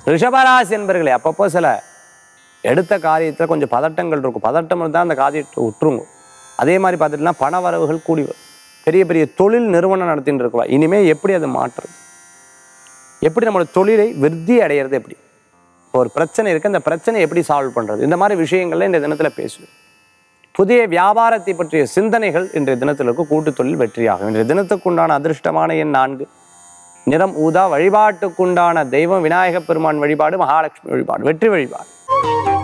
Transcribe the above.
ரிஷபராசி என்பர்களே அப்பப்போ சில எடுத்த காரியத்தில் கொஞ்சம் பதட்டங்கள் இருக்கும் பதட்டம் இருந்தால் அந்த காரியத்தை விட்டுருங்க அதே மாதிரி பார்த்துட்டுனா பண வரவுகள் கூடி வரும் பெரிய பெரிய தொழில் நிறுவனம் நடத்தின்னு இருக்கலாம் இனிமேல் எப்படி அதை மாற்றுறது எப்படி நம்மளோட தொழிலை விருத்தி அடையிறது எப்படி இப்போ ஒரு பிரச்சனை இருக்குது அந்த பிரச்சனை எப்படி சால்வ் பண்ணுறது இந்த மாதிரி விஷயங்கள்ல இந்த தினத்தில் பேசுவேன் புதிய வியாபாரத்தை பற்றிய சிந்தனைகள் இன்றைய தினத்தில் இருக்கும் கூட்டுத் தொழில் வெற்றியாகும் இன்றைய தினத்துக்குண்டான அதிர்ஷ்டமான எண் நான்கு நிறம் ஊதா வழிபாட்டுக்குண்டான தெய்வம் விநாயகப் பெருமான் வழிபாடு மகாலட்சுமி வழிபாடு வெற்றி வழிபாடு